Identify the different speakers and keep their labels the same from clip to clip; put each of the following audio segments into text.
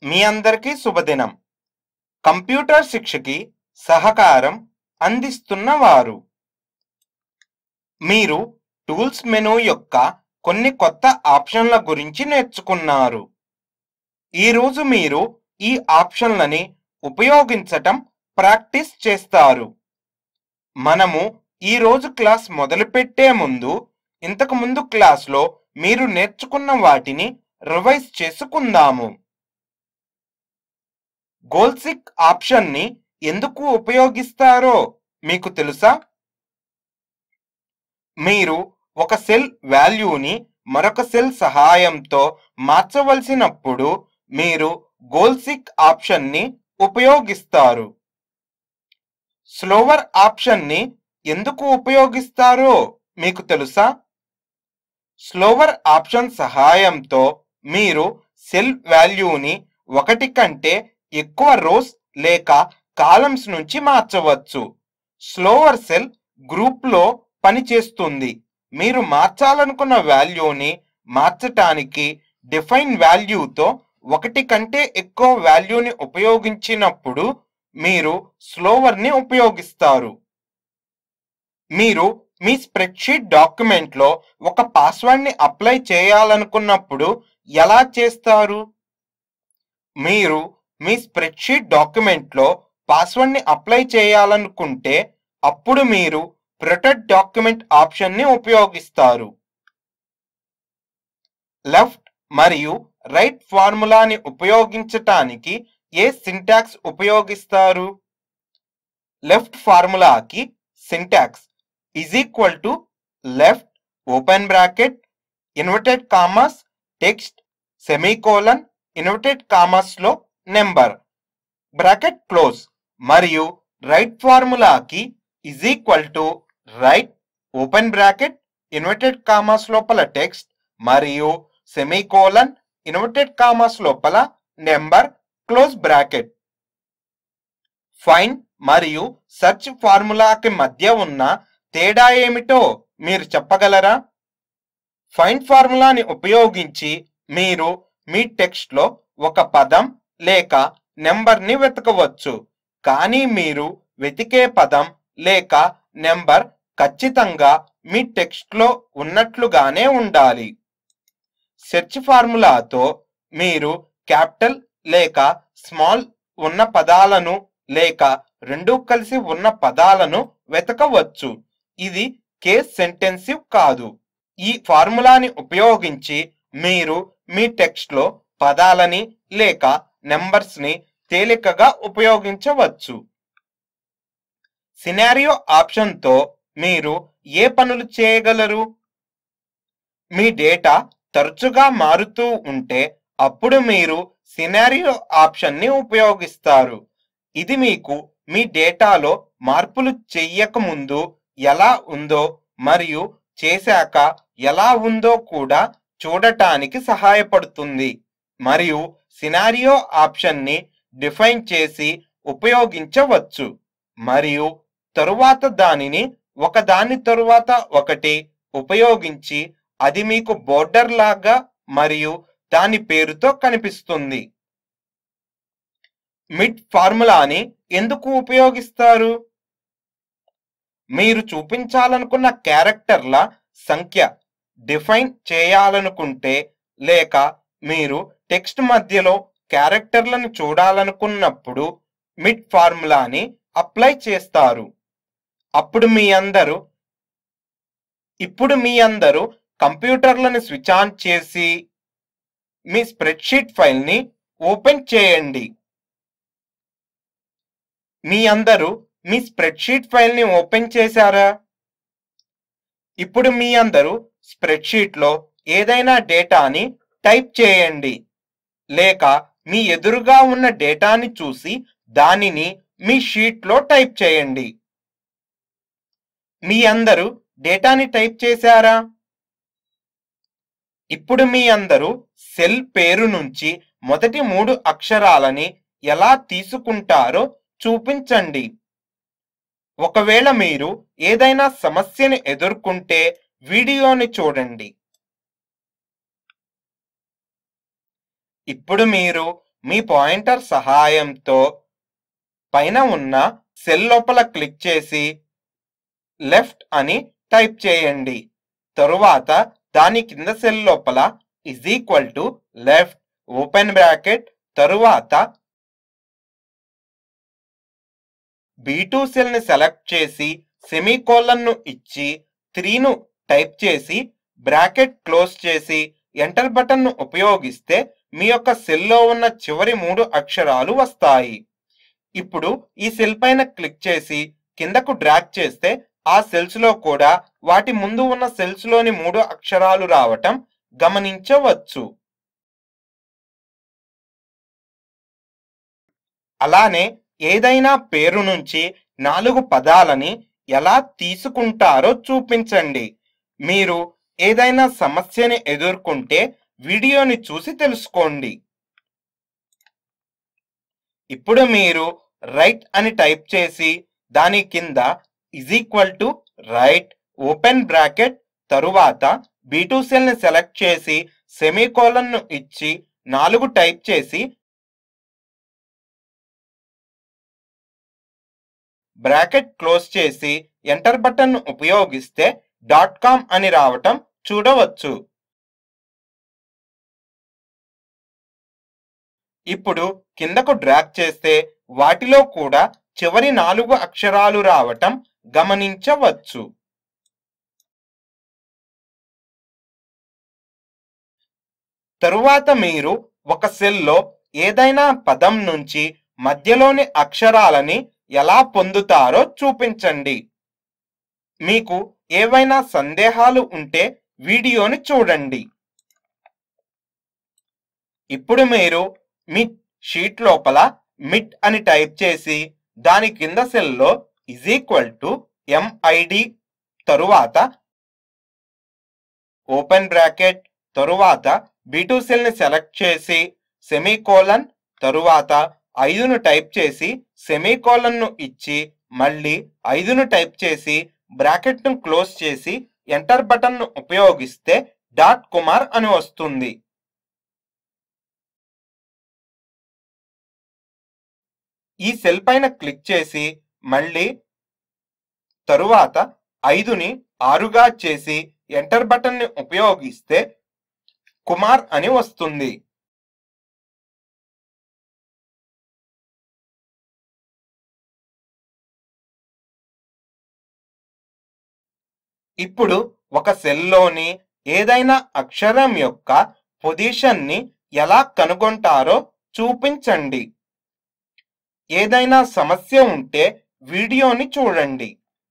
Speaker 1: మీ అందరికీ శుభదినం కంప్యూటర్ శిక్షకి సహకారం అందిస్తున్న వారు మీరు టూల్స్ మెనూ యొక్క కొన్ని కొత్త ఆప్షన్ల గురించి నేర్చుకున్నారు ఈరోజు మీరు ఈ ఆప్షన్లని ఉపయోగించటం ప్రాక్టీస్ చేస్తారు మనము ఈ రోజు క్లాస్ మొదలుపెట్టే ముందు ఇంతకు ముందు క్లాస్లో మీరు నేర్చుకున్న వాటిని రివైజ్ చేసుకుందాము గోల్సిక్ ఆప్షన్ని ఎందుకు ఉపయోగిస్తారో మీకు తెలుసా మీరు ఒక సెల్ వాల్యూని మరొక సెల్ సహాయంతో మార్చవలసినప్పుడు మీరు గోల్సిక్ ఆప్షన్ని ఉపయోగిస్తారు స్లోవర్ ఆప్షన్ని ఎందుకు ఉపయోగిస్తారో మీకు తెలుసా స్లోవర్ ఆప్షన్ సహాయంతో మీరు సెల్ వాల్యూని ఒకటి కంటే ఎక్కువ రోస్ లేక కాలమ్స్ నుంచి మార్చవచ్చు స్లోవర్ సెల్ గ్రూప్లో పనిచేస్తుంది మీరు మార్చాలనుకున్న వాల్యూని మార్చటానికి డిఫైన్ వాల్యూతో ఒకటి కంటే ఎక్కువ వాల్యూని ఉపయోగించినప్పుడు మీరు స్లోవర్ని ఉపయోగిస్తారు మీరు మీ స్ప్రెడ్షీట్ డాక్యుమెంట్లో ఒక పాస్వర్డ్ని అప్లై చేయాలనుకున్నప్పుడు ఎలా చేస్తారు మీరు మీ స్ప్రెడ్షీట్ డాక్యుమెంట్లో పాస్వర్డ్ని అప్లై చేయాలనుకుంటే అప్పుడు మీరు ప్రొటెక్ట్ డాక్యుమెంట్ ఆప్షన్ని ఉపయోగిస్తారు లెఫ్ట్ మరియు రైట్ ఫార్ములాని ఉపయోగించటానికి ఏ సింటాక్స్ ఉపయోగిస్తారు లెఫ్ట్ ఫార్ములాకి syntax is equal to left open bracket inverted commas text semicolon inverted commas లో నెంబర్ బ్రాకెట్ క్లోజ్ మరియు రైట్ ఫార్ములాకి is equal to right open bracket inverted commas లోపల టెక్స్ట్ మరియు సెమీకోలన్ ఇన్వర్టెడ్ కామర్స్ లోపల number close bracket find మరియు search ఫార్ములాకి మధ్య ఉన్న తేడా ఏమిటో మీరు చెప్పగలరా ఫైండ్ ఫార్ములాని ఉపయోగించి మీరు మీ టెక్స్ట్లో ఒక పదం లేక నెంబర్ని వెతకవచ్చు కానీ మీరు వెతికే పదం లేక నెంబర్ ఖచ్చితంగా మీ టెక్స్ట్లో ఉన్నట్లుగానే ఉండాలి సెర్చ్ ఫార్ములాతో మీరు క్యాపిటల్ లేక స్మాల్ ఉన్న పదాలను లేక రెండు కలిసి ఉన్న పదాలను వెతకవచ్చు ఇది కేస్ సెంటెన్సివ్ కాదు ఈ ఫార్ములాని ఉపయోగించి మీరు మీ టెక్స్ట్లో పదాలని లేక నెంబర్స్ని తేలికగా ఉపయోగించవచ్చు సినారియో ఆప్షన్తో మీరు ఏ పనులు చేయగలరు మీ డేటా తరచుగా మారుతూ ఉంటే అప్పుడు మీరు సినారియో ఆప్షన్ని ఉపయోగిస్తారు ఇది మీకు మీ డేటాలో మార్పులు చెయ్యకముందు ఎలా ఉందో మరియు చేశాక ఎలా ఉందో కూడా చూడటానికి సహాయపడుతుంది మరియు సినారియో ఆప్షన్ని డిఫైన్ చేసి ఉపయోగించవచ్చు మరియు తరువాత దానిని ఒకదాని తరువాత ఒకటి ఉపయోగించి అది మీకు బోర్డర్ లాగా మరియు దాని పేరుతో కనిపిస్తుంది మిడ్ ఫార్ములాని ఎందుకు ఉపయోగిస్తారు మీరు చూపించాలనుకున్న క్యారెక్టర్ల సంఖ్య డిఫైన్ చేయాలనుకుంటే లేక మీరు టెక్స్ట్ మధ్యలో క్యారెక్టర్లను చూడాలనుకున్నప్పుడు మిడ్ ఫార్ములాని అప్లై చేస్తారు అప్పుడు మీ అందరూ ఇప్పుడు మీ అందరూ కంప్యూటర్లను స్విచ్ ఆన్ చేసి మీ స్ప్రెడ్షీట్ ఫైల్ని ఓపెన్ చేయండి మీ అందరూ మీ స్ప్రెడ్షీట్ ఫైల్ని ఓపెన్ చేశారా ఇప్పుడు మీ అందరూ స్ప్రెడ్షీట్లో ఏదైనా డేటాని టైప్ చేయండి లేక మీ ఎదురుగా ఉన్న డేటాని చూసి దానిని మీ షీట్లో టైప్ చేయండి మీ అందరూ డేటాని టైప్ చేశారా ఇప్పుడు మీ అందరూ సెల్ పేరు నుంచి మొదటి మూడు అక్షరాలని ఎలా తీసుకుంటారో చూపించండి ఒకవేళ మీరు ఏదైనా సమస్యని ఎదుర్కొంటే వీడియోని చూడండి ఇప్పుడు మీరు మీ పాయింటర్ సహాయంతో పైన ఉన్న సెల్ లోపల క్లిక్ చేసి లెఫ్ట్ అని టైప్ చేయండి తరువాత దాని కింద సెల్ లోపల is equal to left open bracket తరువాత బీ టూ సెల్ ని సెలెక్ట్ చేసి సెమీకోలన్ ను ఇచ్చి త్రీను టైప్ చేసి బ్రాకెట్ క్లోజ్ చేసి ఎంటర్ బటన్ ను ఉపయోగిస్తే మీ యొక్క సెల్లో ఉన్న చివరి మూడు అక్షరాలు వస్తాయి ఇప్పుడు ఈ సెల్ పైన క్లిక్ చేసి కిందకు డ్రాగ్ చేస్తే ఆ సెల్స్ లో కూడా వాటి ముందు ఉన్న సెల్స్ లోని మూడు అక్షరాలు రావటం గమనించవచ్చు అలానే ఏదైనా పేరు నుంచి నాలుగు పదాలని ఎలా తీసుకుంటారో చూపించండి మీరు ఏదైనా సమస్యని ఎదుర్కొంటే వీడియోని చూసి తెలుసుకోండి ఇప్పుడు మీరు రైట్ అని టైప్ చేసి దాని కింద is equal to right open bracket తరువాత బీటూ సెల్ ని సెలెక్ట్ చేసి సెమీకోలన్ ను ఇచ్చి నాలుగు టైప్ చేసి బ్రాకెట్ క్లోజ్ చేసి ఎంటర్ బటన్ ను ఉపయోగిస్తే డాట్ కామ్ అని రావటం చూడవచ్చు ఇప్పుడు కిందకు డ్రాగ్ చేస్తే వాటిలో కూడా చివరి నాలుగు అక్షరాలు రావటం గమనించవచ్చు తరువాత మీరు ఒక సెల్లో ఏదైనా పదం నుంచి మధ్యలోని అక్షరాలని ఎలా పొందుతారో చూపించండి మీకు ఏవైనా సందేహాలు ఉంటే వీడియోని చూడండి ఇప్పుడు మీరు మీ షీట్ లోపల మిడ్ అని టైప్ చేసి దాని కింద సెల్లో ఇజ్ ఈక్వల్ టు ఎంఐడి తరువాత ఓపెన్ బ్రాకెట్ తరువాత బీటూ సెల్ ని సెలెక్ట్ చేసి సెమీకోలన్ తరువాత ఐదును టైప్ చేసి సెమీకోలన్ ను ఇచ్చి మళ్ళీ ఐదును టైప్ చేసి బ్రాకెట్ ను క్లోజ్ చేసి ఎంటర్ బటన్ ను ఉపయోగిస్తే డాట్ కుమార్ అని వస్తుంది ఈ సెల్ పైన క్లిక్ చేసి మళ్ళీ తరువాత ఐదుని ఆరుగా చేసి ఎంటర్ బటన్ ని ఉపయోగిస్తే కుమార్ అని వస్తుంది ఇప్పుడు ఒక సెల్లోని ఏదైనా అక్షరం యొక్క పొజిషన్ని ఎలా కనుగొంటారో చూపించండి ఏదైనా సమస్య ఉంటే వీడియోని చూడండి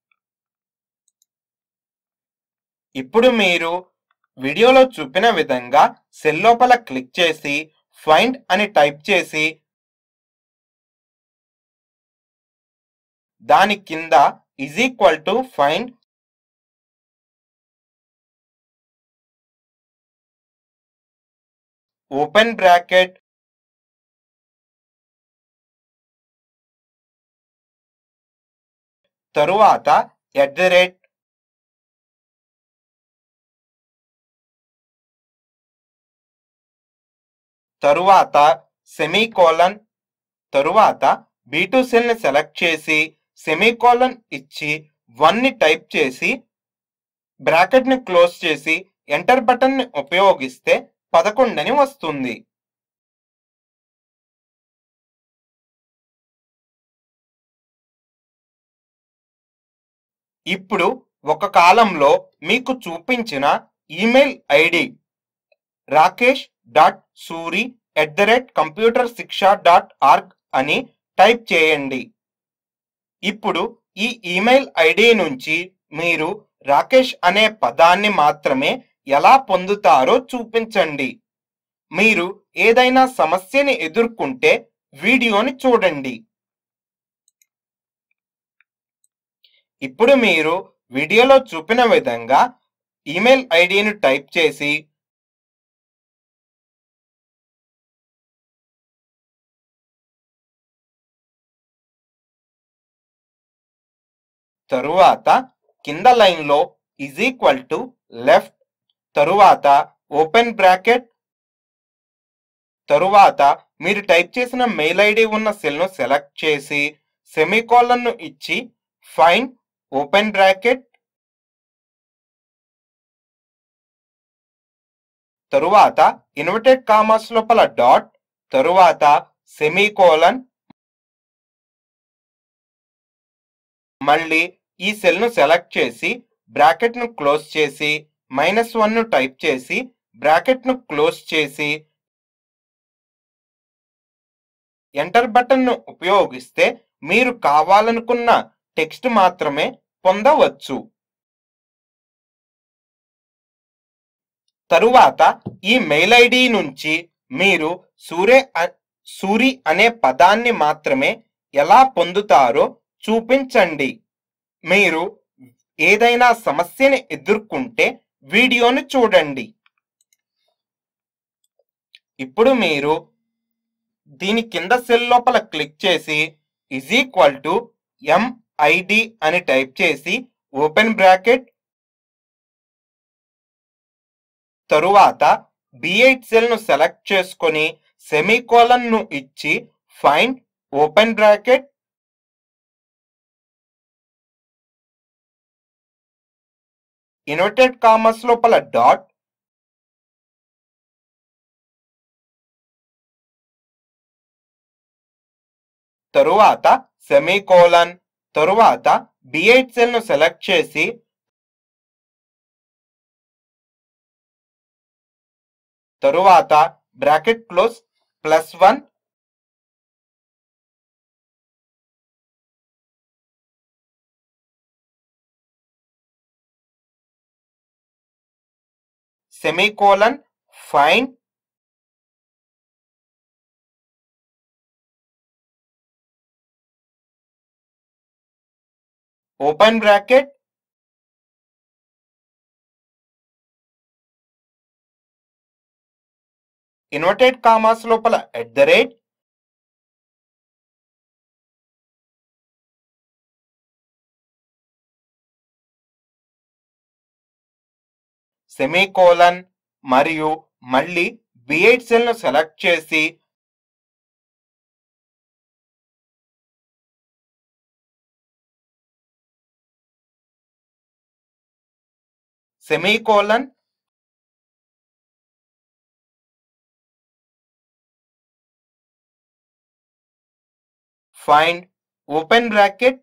Speaker 1: ఇప్పుడు మీరు వీడియోలో చూపిన విధంగా సెల్ లోపల క్లిక్ చేసి ఫైండ్ అని టైప్ చేసి దాని కింద is equal to find open bracket తరువాత ఎట్ ది రేట్ తరువాత సెమీకోలన్ తరువాత బీటూ సెల్ ని సెలెక్ట్ చేసి సెమీకోలన్ ఇచ్చి వన్ ని టైప్ చేసి బ్రాకెట్ ని క్లోజ్ చేసి ఎంటర్ బటన్ ని ఉపయోగిస్తే పదకొండని వస్తుంది ఇప్పుడు ఒక కాలంలో మీకు చూపించిన email ID Rakesh dot Suri at the rate computer Shiksha dot org అని టైప్ చేయండి ఇప్పుడు ఈ ఈమెయిల్ ఐడి నుంచి మీరు రాకేష్ అనే పదాన్ని మాత్రమే ఎలా పొందుతారో చూపించండి మీరు ఏదైనా సమస్యని ఎదుర్కొంటే వీడియోని చూడండి ఇప్పుడు మీరు వీడియోలో చూపిన విధంగా ఈమెయిల్ ఐడిని టైప్ చేసి తరువాత కింద లైన్లో ఈజ్ ఈక్వల్ టు లెఫ్ట్ తరువాత ఓపెన్ బ్రాకెట్ తరువాత మీరు టైప్ చేసిన మెయిల్ ఐడి ఉన్న సెల్ను సెలెక్ట్ చేసి సెమీకోలన్ను ఇచ్చి ఫైన్ ఓపెన్ బ్రాకెట్ తరువాత ఇన్వర్టెడ్ కామర్స్ లోపల డాట్ తరువాత సెమీకోలన్ మళ్ళీ ఈ సెల్ను సెలెక్ట్ చేసి బ్రాకెట్ను క్లోజ్ చేసి మైనస్ వన్ను టైప్ చేసి బ్రాకెట్ను క్లోజ్ చేసి ఎంటర్ బటన్ను ఉపయోగిస్తే మీరు కావాలనుకున్న టెక్స్ట్ మాత్రమే పొందవచ్చు తరువాత ఈ మెయిల్ ఐడి నుంచి మీరు సూర్య అ- సూరి అనే పదాన్ని మాత్రమే ఎలా పొందుతారో చూపించండి మీరు ఏదైనా సమస్యని ఎదుర్కొంటే వీడియోను చూడండి ఇప్పుడు మీరు దీని కింద సెల్ లోపల క్లిక్ చేసి ఇజ్ ఈక్వల్ టు ఎంఐడి అని టైప్ చేసి ఓపెన్ బ్రాకెట్ తరువాత బి ఎయిట్ సెల్ ను సెలెక్ట్ చేసుకొని సెమీకోలన్ ను ఇచ్చి find open bracket inverted commas లోపల డాట్ తరువాత సెమీకోలన్ తరువాత బి ఎయిట్ సెల్ ను సెలెక్ట్ చేసి తరువాత bracket close plus one semicolon find open bracket inverted commas లోపల ఎట్ ద రేట్ సెమీకోలన్ మరియు మళ్ళీ బి ఎయిట్ సెల్ ను సెలెక్ట్ చేసి semicolon find open bracket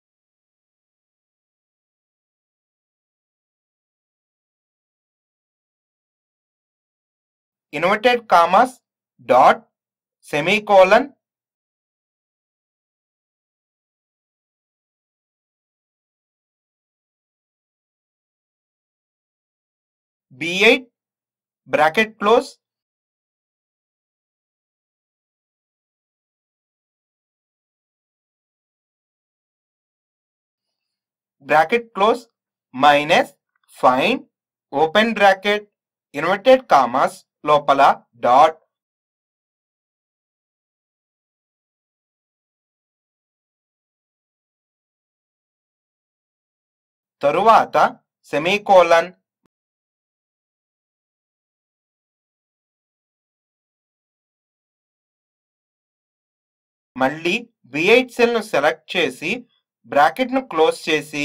Speaker 1: inverted commas dot semicolon B eight bracket close bracket close minus find open bracket inverted commas లోపల dot తరువాత semicolon మళ్ళీ B eight cell ను select చేసి bracket ను close చేసి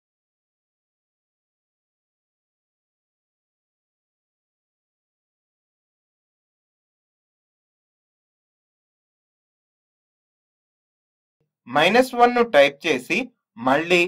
Speaker 1: minus one ను type చేసి మళ్ళీ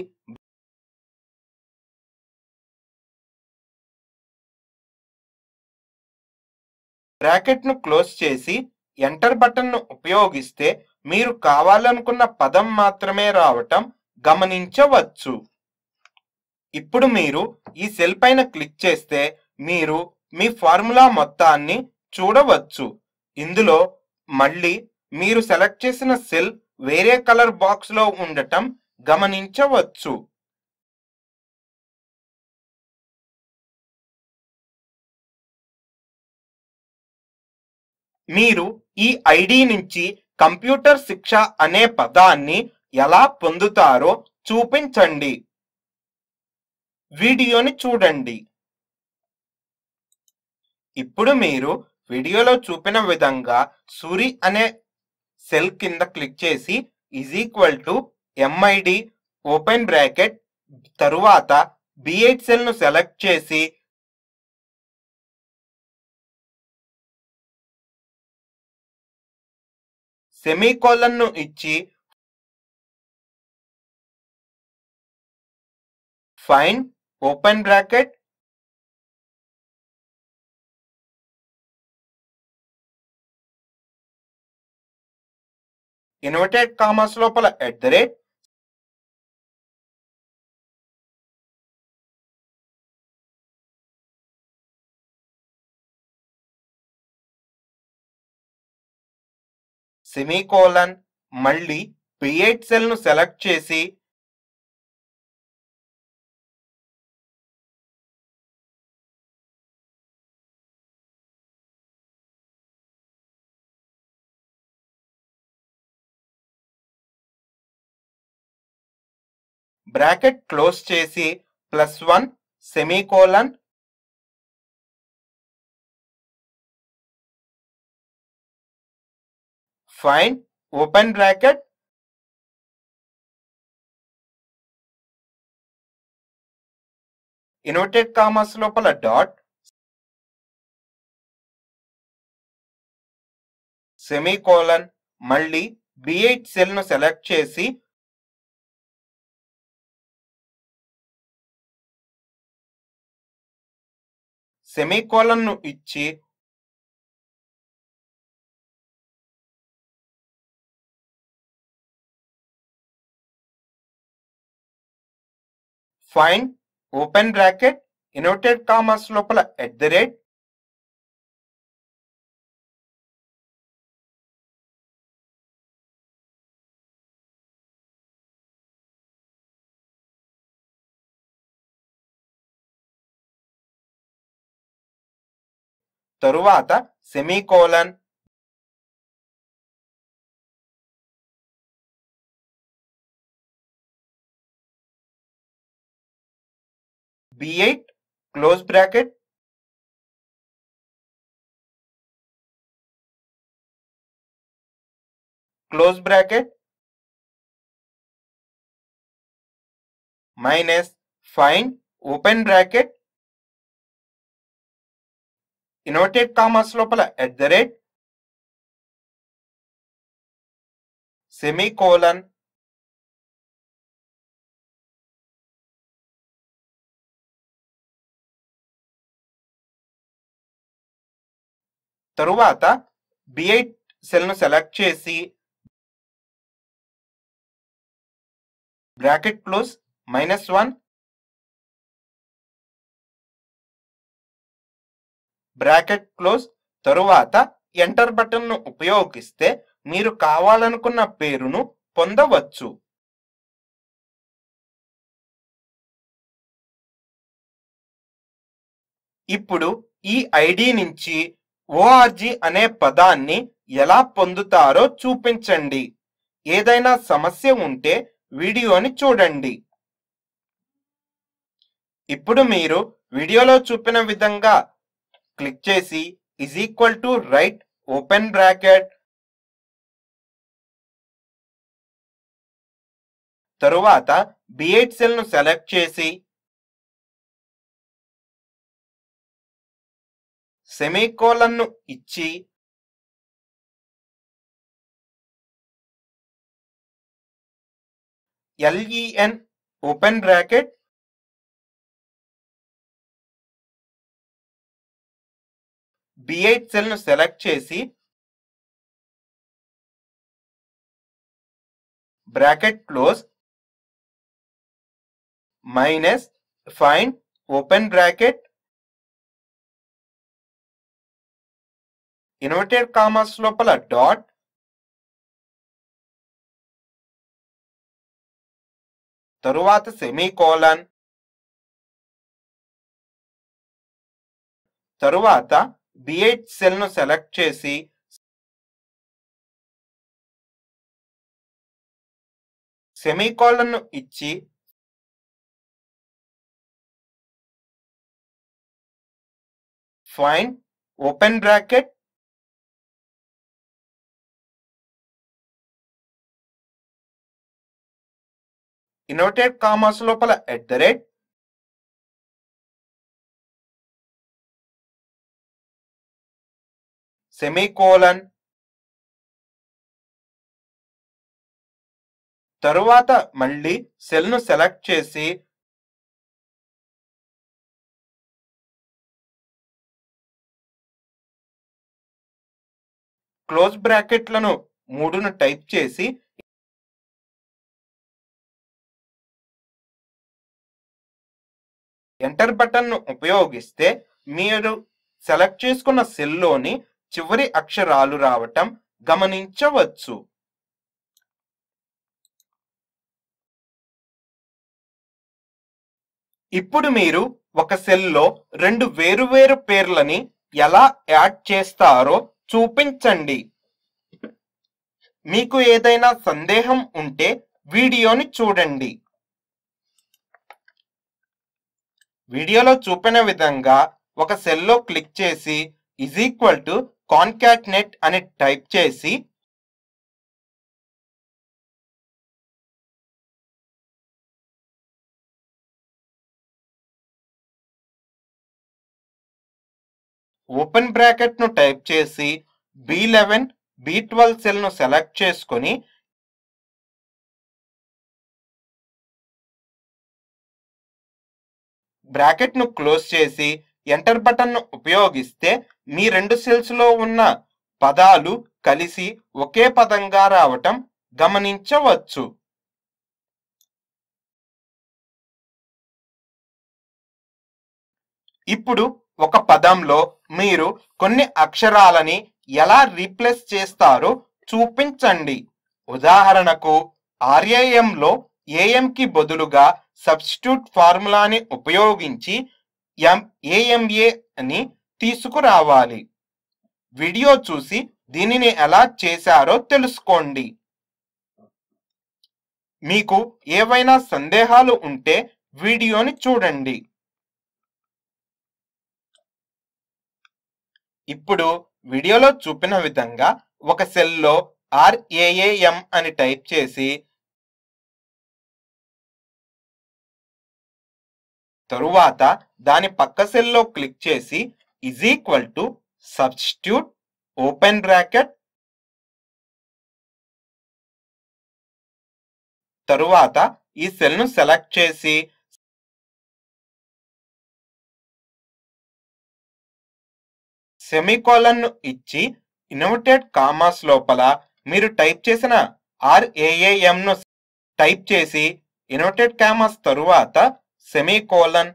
Speaker 1: బ్రాకెట్ ను క్లోజ్ చేసి ఎంటర్ బటన్ ను ఉపయోగిస్తే మీరు కావాలనుకున్న పదం మాత్రమే రావటం గమనించవచ్చు ఇప్పుడు మీరు ఈ సెల్ పైన క్లిక్ చేస్తే మీరు మీ ఫార్ములా మొత్తాన్ని చూడవచ్చు ఇందులో మళ్ళీ మీరు సెలెక్ట్ చేసిన సెల్ వేరే కలర్ బాక్స్ లో ఉండటం గమనించవచ్చు మీరు ఈ ఐడి నుంచి కంప్యూటర్ శిక్ష అనే పదాన్ని ఎలా పొందుతారో చూపించండి వీడియోని చూడండి ఇప్పుడు మీరు వీడియోలో చూపిన విధంగా సూరి అనే సెల్ కింద క్లిక్ చేసి is equal to MID open bracket తరువాత బి ఎయిట్ సెల్ ను సెలెక్ట్ చేసి సెమీకోలన్ ను ఇచ్చి find open bracket inverted commas లోపల ఎట్ ద రేట్ సెమీకోలన్ మళ్ళీ పి ఎయిట్ సెల్ ను సెలెక్ట్ చేసి బ్రాకెట్ క్లోజ్ చేసి plus one semicolon find open bracket inverted commas లోపల డాట్ సెమీకోలన్ మళ్ళీ బి ఎయిట్ సెల్ ను సెలెక్ట్ చేసి సెమీకోలన్ ను ఇచ్చి find open bracket inverted commas లోపల ఎట్ ది రేట్ తరువాత semicolon B eight close bracket close bracket minus find open bracket inverted commas లోపల at the rate semicolon తరువాత B eight cell ను select చేసి bracket close minus one bracket close తరువాత enter button ను ఉపయోగిస్తే మీరు కావాలనుకున్న పేరును పొందవచ్చు ఇప్పుడు ఈ ఐడి నుంచి ఓఆర్జీ అనే పదాన్ని ఎలా పొందుతారో చూపించండి ఏదైనా సమస్య ఉంటే వీడియోని చూడండి ఇప్పుడు మీరు వీడియోలో చూపిన విధంగా క్లిక్ చేసి is equal to right open bracket తరువాత బి ఎయిట్ సెల్ ను సెలెక్ట్ చేసి సెమీకోలన్ ను ఇచ్చి LEN open bracket B eight cell ను సెలెక్ట్ చేసి bracket close minus find open bracket inverted commas లోపల డాట్ తరువాత సెమీకోలన్ తరువాత బి ఎయిట్ సెల్ ను సెలెక్ట్ చేసి సెమీకోలన్ ను ఇచ్చి find open bracket inverted commas లోపల ఎట్ ద రేట్ సెమీకోలన్ తరువాత మళ్ళీ సెల్ ను సెలెక్ట్ చేసి క్లోజ్ బ్రాకెట్లను మూడును టైప్ చేసి ఎంటర్ బటన్ ను ఉపయోగిస్తే మీరు సెలెక్ట్ చేసుకున్న సెల్లోని చివరి అక్షరాలు రావటం గమనించవచ్చు ఇప్పుడు మీరు ఒక సెల్లో రెండు వేరువేరు పేర్లని ఎలా యాడ్ చేస్తారో చూపించండి మీకు ఏదైనా సందేహం ఉంటే వీడియోని చూడండి వీడియోలో చూపిన విధంగా ఒక సెల్లో క్లిక్ చేసి ఇజ్ ఈక్వల్ టు కాన్కాట్నెట్ అని టైప్ చేసి ఓపెన్ బ్రాకెట్ ను టైప్ చేసి B eleven B twelve cell ను సెలెక్ట్ చేసుకొని బ్రాకెట్ ను క్లోజ్ చేసి ఎంటర్ బటన్ ను ఉపయోగిస్తే మీ రెండు సెల్స్ లో ఉన్న పదాలు కలిసి ఒకే పదంగా రావటం గమనించవచ్చు ఇప్పుడు ఒక పదంలో మీరు కొన్ని అక్షరాలని ఎలా రీప్లేస్ చేస్తారో చూపించండి ఉదాహరణకు ఆర్ఏఎంలో ఏఎంకి బదులుగా సబ్స్టిట్యూట్ ఫార్ములాని ఉపయోగించి ఎం ఏఎంఏ అని తీసుకురావాలి వీడియో చూసి దీనిని ఎలా చేశారో తెలుసుకోండి మీకు ఏవైనా సందేహాలు ఉంటే వీడియోని చూడండి ఇప్పుడు వీడియోలో చూపిన విధంగా ఒక సెల్లో ఆర్ఏఏఎం అని టైప్ చేసి తరువాత దాని పక్క సెల్లో క్లిక్ చేసి is equal to substitute open bracket తరువాత ఈ సెల్ ను సెలెక్ట్ చేసి సెమీకోలన్ ను ఇచ్చి ఇన్వర్టెడ్ కామాస్ లోపల మీరు టైప్ చేసిన ఆర్ఏఏఎం ను టైప్ చేసి ఇన్వర్టెడ్ కామాస్ తరువాత సెమీకోలన్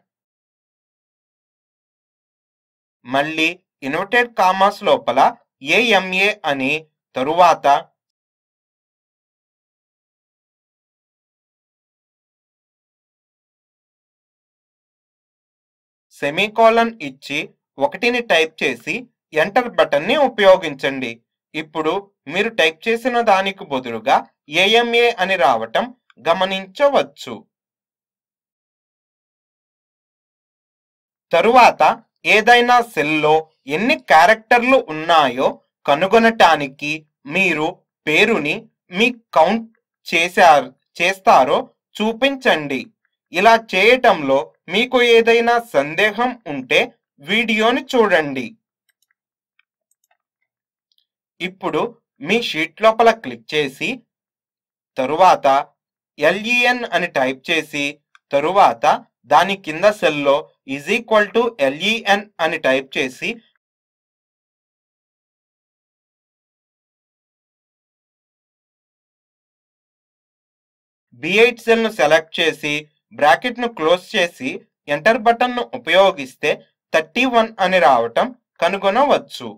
Speaker 1: మళ్ళీ ఇన్వర్టెడ్ కామాస్ లోపల ఏఎంఏ అని తరువాత సెమీకోలన్ ఇచ్చి ఒకటిని టైప్ చేసి ఎంటర్ బటన్ ని ఉపయోగించండి ఇప్పుడు మీరు టైప్ చేసిన దానికి బదులుగా ఏఎంఏ అని రావటం గమనించవచ్చు తరువాత ఏదైనా సెల్లో ఎన్ని క్యారెక్టర్లు ఉన్నాయో కనుగొనటానికి మీరు పేరుని మీ కౌంట్ చేశారు చేస్తారో చూపించండి ఇలా చేయటంలో మీకు ఏదైనా సందేహం ఉంటే వీడియోని చూడండి ఇప్పుడు మీ షీట్ లోపల క్లిక్ చేసి తరువాత ఎల్ఈఎన్ అని టైప్ చేసి తరువాత దాని కింద సెల్లో ఈజ్ ఈక్వల్ టు ఎల్ఈఎన్ అని టైప్ చేసి బి ఎయిట్ సెల్ ను సెలెక్ట్ చేసి బ్రాకెట్ ను క్లోజ్ చేసి ఎంటర్ బటన్ ను ఉపయోగిస్తే థర్టీ వన్ అని రావటం కనుగొనవచ్చు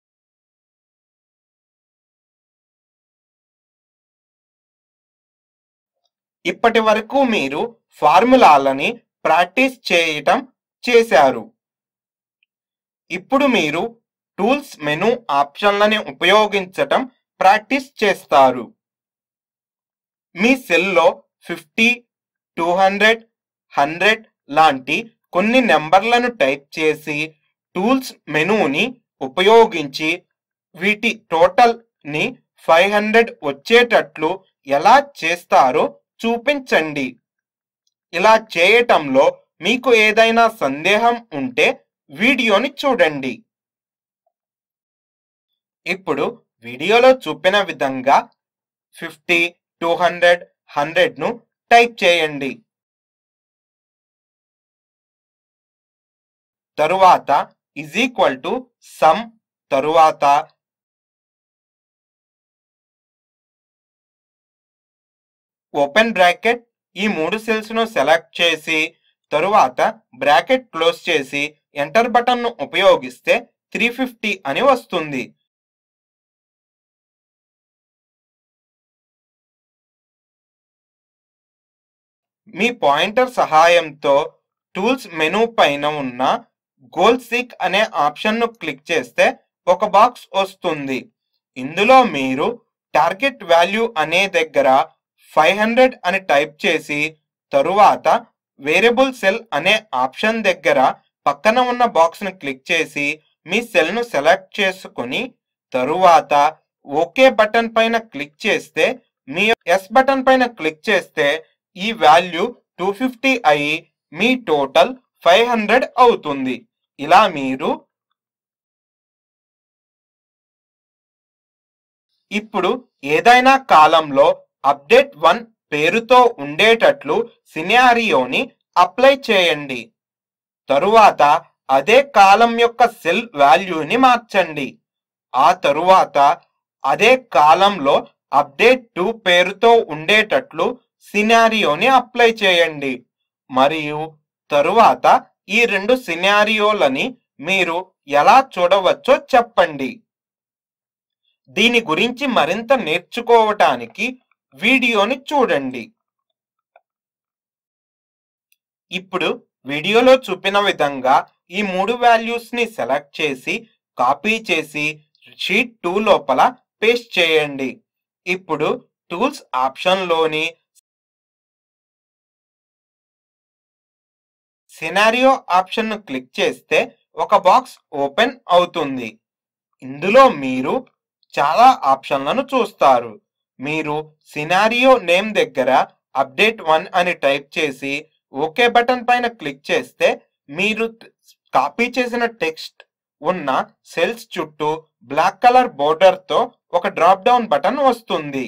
Speaker 1: ఇప్పటి వరకు మీరు ఫార్ములాలని ప్రాక్టీస్ చేయటం చేశారు ఇప్పుడు మీరు టూల్స్ మెను ఆప్షన్లని ఉపయోగించటం ప్రాక్టీస్ చేస్తారు మీ సెల్లో ఫిఫ్టీ టూ హండ్రెడ్ హండ్రెడ్ లాంటి కొన్ని నెంబర్లను టైప్ చేసి టూల్స్ మెనూని ఉపయోగించి వీటి టోటల్ ని ఫైవ్ హండ్రెడ్ వచ్చేటట్లు ఎలా చేస్తారో చూపించండి ఇలా చేయటంలో మీకు ఏదైనా సందేహం ఉంటే వీడియోని చూడండి ఇప్పుడు వీడియోలో చూపిన విధంగా ఫిఫ్టీ టూ హండ్రెడ్ హండ్రెడ్ను టైప్ చేయండి తరువాత ఇజ్ ఈక్వల్ టు సమ్ తరువాత ఓపెన్ బ్రాకెట్ ఈ మూడు సెల్స్ ను సెలెక్ట్ చేసి తరువాత బ్రాకెట్ క్లోజ్ చేసి ఎంటర్ బటన్ ను ఉపయోగిస్తే త్రీ ఫిఫ్టీ అని వస్తుంది మీ పాయింటర్ సహాయంతో టూల్స్ మెనూ పైన ఉన్న గోల్ సీక్ అనే ఆప్షన్ను క్లిక్ చేస్తే ఒక బాక్స్ వస్తుంది ఇందులో మీరు టార్గెట్ వాల్యూ అనే దగ్గర ఫైవ్ హండ్రెడ్ అని టైప్ చేసి తరువాత వేరియబుల్ సెల్ అనే ఆప్షన్ దగ్గర పక్కన ఉన్న బాక్స్ను క్లిక్ చేసి మీ సెల్ను సెలెక్ట్ చేసుకుని తరువాత ఓకే బటన్ పైన క్లిక్ చేస్తే మీ ఎస్ బటన్ పైన క్లిక్ చేస్తే ఈ వాల్యూ టూ ఫిఫ్టీ అయి మీ టోటల్ ఫైవ్ హండ్రెడ్ అవుతుంది ఇలా మీరు ఇప్పుడు ఏదైనా కాలంలో అప్డేట్ వన్ పేరుతో ఉండేటట్లు సినారియోని అప్లై చేయండి తరువాత అదే కాలం యొక్క సెల్ వాల్యూని మార్చండి ఆ తరువాత అదే కాలంలో అప్డేట్ టూ పేరుతో ఉండేటట్లు సినారియోని అప్లై చేయండి మరియు తరువాత ఈ రెండు సినారియోలని మీరు ఎలా చూడవచ్చో చెప్పండి దీని గురించి మరింత నేర్చుకోవటానికి వీడియోని చూడండి ఇప్పుడు వీడియోలో చూపిన విధంగా ఈ మూడు వాల్యూస్ ని సెలెక్ట్ చేసి కాపీ చేసి షీట్ టూ లోపల పేస్ట్ చేయండి ఇప్పుడు టూల్స్ ఆప్షన్లోని సినారియో ఆప్షన్ను క్లిక్ చేస్తే ఒక బాక్స్ ఓపెన్ అవుతుంది ఇందులో మీరు చాలా ఆప్షన్లను చూస్తారు మీరు సినారియో నేమ్ దగ్గర అప్డేట్ వన్ అని టైప్ చేసి ఓకే బటన్ పైన క్లిక్ చేస్తే మీరు కాపీ చేసిన టెక్స్ట్ ఉన్న సెల్స్ చుట్టూ బ్లాక్ కలర్ బోర్డర్ తో ఒక డ్రాప్ డౌన్ బటన్ వస్తుంది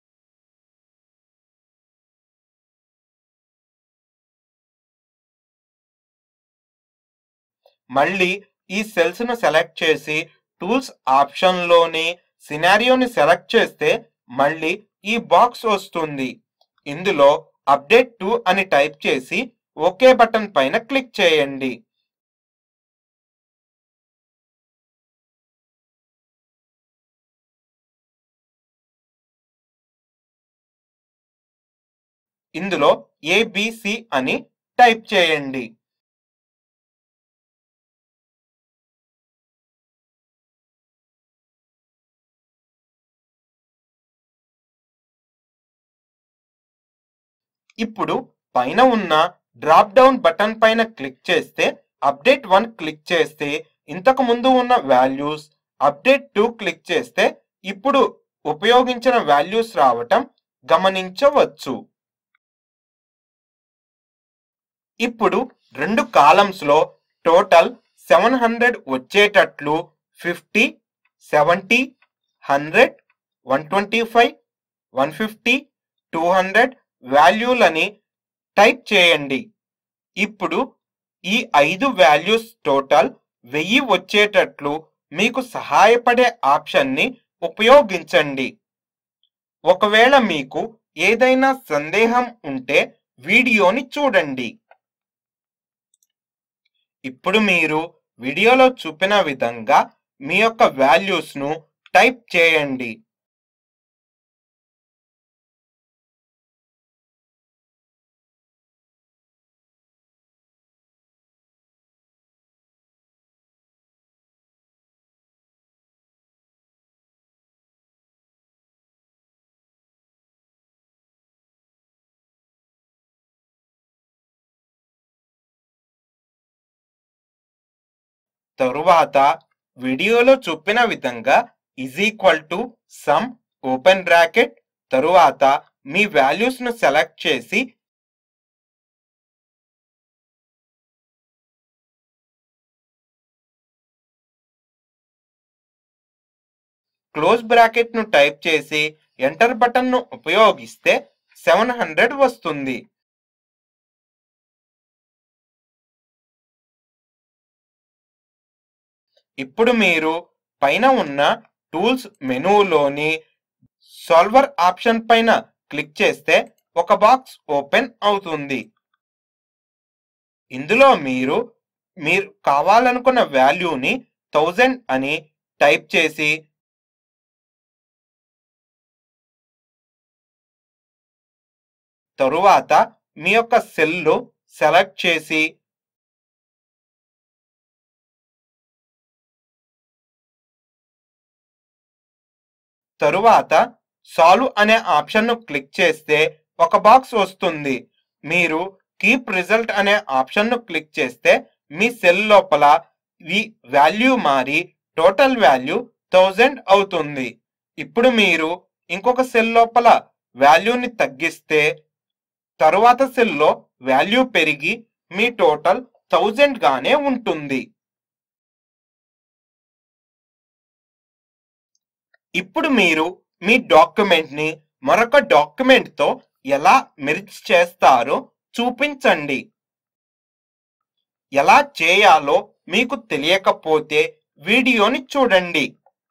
Speaker 1: మళ్ళీ ఈ సెల్స్ ను సెలెక్ట్ చేసి టూల్స్ ఆప్షన్లోని సినారియోని సెలెక్ట్ చేస్తే మళ్ళీ ఈ బాక్స్ వస్తుంది ఇందులో అప్డేట్ టు అని టైప్ చేసి ఓకే బటన్ పైన క్లిక్ చేయండి ఇందులో ఏబిసి అని టైప్ చేయండి ఇప్పుడు పైన ఉన్న డ్రాప్ డౌన్ బటన్ పైన క్లిక్ చేస్తే అప్డేట్ వన్ క్లిక్ చేస్తే ఇంతకు ముందు ఉన్న వాల్యూస్ అప్డేట్ టూ క్లిక్ చేస్తే ఇప్పుడు ఉపయోగించిన వాల్యూస్ రావటం గమనించవచ్చు ఇప్పుడు రెండు కాలమ్స్ లో టోటల్ సెవెన్ హండ్రెడ్ వచ్చేటట్లు fifty seventy hundred one twenty five one fifty two hundred వాల్యూలని టైప్ చేయండి ఇప్పుడు ఈ ఐదు వాల్యూస్ టోటల్ వెయ్యి వచ్చేటట్లు మీకు సహాయపడే ఆప్షన్ని ఉపయోగించండి ఒకవేళ మీకు ఏదైనా సందేహం ఉంటే వీడియోని చూడండి ఇప్పుడు మీరు వీడియోలో చూపిన విధంగా మీ యొక్క వాల్యూస్ను టైప్ చేయండి తరువాత వీడియోలో చూపిన విధంగా is equal to sum open bracket తరువాత మీ వాల్యూస్ను సెలెక్ట్ చేసి క్లోజ్ బ్రాకెట్ను టైప్ చేసి ఎంటర్ బటన్ను ఉపయోగిస్తే సెవెన్ హండ్రెడ్ వస్తుంది ఇప్పుడు మీరు పైన ఉన్న టూల్స్ మెనూలోని సాల్వర్ ఆప్షన్ పైన క్లిక్ చేస్తే ఒక బాక్స్ ఓపెన్ అవుతుంది ఇందులో మీరు మీరు కావాలనుకున్న వాల్యూని థౌజండ్ అని టైప్ చేసి తరువాత మీ యొక్క సెల్లు సెలెక్ట్ చేసి తరువాత సాల్వ్ అనే ఆప్షన్ను క్లిక్ చేస్తే ఒక బాక్స్ వస్తుంది మీరు కీప్ రిజల్ట్ అనే ఆప్షన్ను క్లిక్ చేస్తే మీ సెల్ లోపల ఈ వాల్యూ మారి టోటల్ వాల్యూ థౌజండ్ అవుతుంది ఇప్పుడు మీరు ఇంకొక సెల్ లోపల వాల్యూని తగ్గిస్తే తరువాత సెల్లో వాల్యూ పెరిగి మీ టోటల్ థౌజండ్ గానే ఉంటుంది ఇప్పుడు మీరు మీ డాక్యుమెంట్ ని మరొక డాక్యుమెంట్ తో ఎలా మెర్జ్ చేస్తారో చూపించండి ఎలా చేయాలో మీకు తెలియకపోతే వీడియోని చూడండి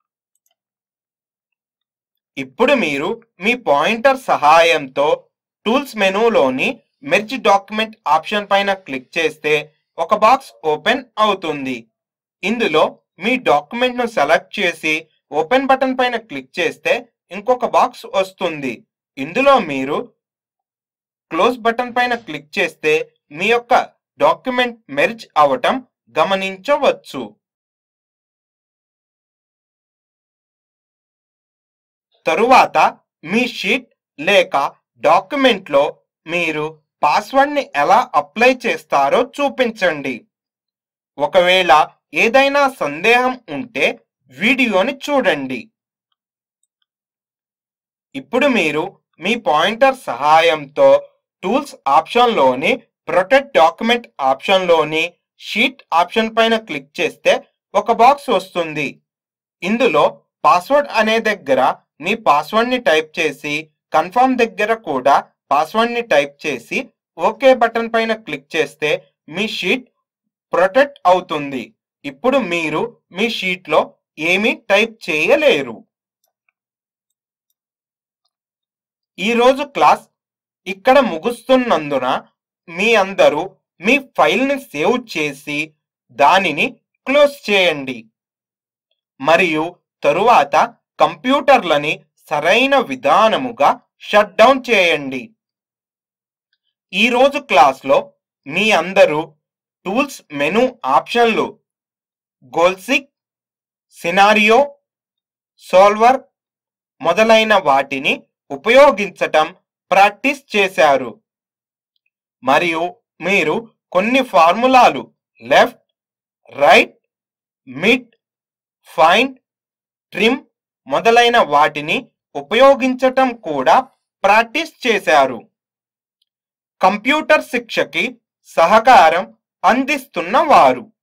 Speaker 1: ఇప్పుడు మీరు మీ పాయింటర్ సహాయంతో టూల్స్ మెనూలోని మెర్జ్ డాక్యుమెంట్ ఆప్షన్ పైన క్లిక్ చేస్తే ఒక బాక్స్ ఓపెన్ అవుతుంది ఇందులో మీ డాక్యుమెంట్ ను సెలెక్ట్ చేసి ఓపెన్ బటన్ పైన క్లిక్ చేస్తే ఇంకొక బాక్స్ వస్తుంది ఇందులో మీరు క్లోజ్ బటన్ పైన క్లిక్ చేస్తే మీ యొక్క డాక్యుమెంట్ మెర్జ్ అవటం గమనించవచ్చు తరువాత మీ షీట్ లేక డాక్యుమెంట్లో మీరు పాస్వర్డ్ని ఎలా అప్లై చేస్తారో చూపించండి ఒకవేళ ఏదైనా సందేహం ఉంటే వీడియోని చూడండి ఇప్పుడు మీరు మీ పాయింటర్ సహాయంతో టూల్స్ ఆప్షన్లోని ప్రొటెక్ట్ డాక్యుమెంట్ ఆప్షన్లోని షీట్ ఆప్షన్ పైన క్లిక్ చేస్తే ఒక బాక్స్ వస్తుంది ఇందులో పాస్వర్డ్ అనే దగ్గర మీ పాస్వర్డ్ ని టైప్ చేసి కన్ఫర్మ్ దగ్గర కూడా పాస్వర్డ్ ని టైప్ చేసి ఓకే బటన్ పైన క్లిక్ చేస్తే మీ షీట్ ప్రొటెక్ట్ అవుతుంది ఇప్పుడు మీరు మీ షీట్లో ఏమీ టైప్ చేయలేరు ఈరోజు క్లాస్ ఇక్కడ ముగుస్తున్నందున మీ అందరూ మీ ఫైల్ని సేవ్ చేసి దానిని క్లోజ్ చేయండి మరియు తరువాత కంప్యూటర్లని సరైన విధానముగా షట్ డౌన్ చేయండి ఈరోజు క్లాస్లో మీ అందరూ టూల్స్ మెనూ ఆప్షన్లు గోల్సిక్ సినారియో సోల్వర్ మొదలైన వాటిని ఉపయోగించటం ప్రాక్టీస్ చేశారు మరియు మీరు కొన్ని ఫార్ములాలు left right mid find trim మొదలైన వాటిని ఉపయోగించటం కూడా ప్రాక్టీస్ చేశారు కంప్యూటర్ శిక్షకి సహకారం అందిస్తున్న వారు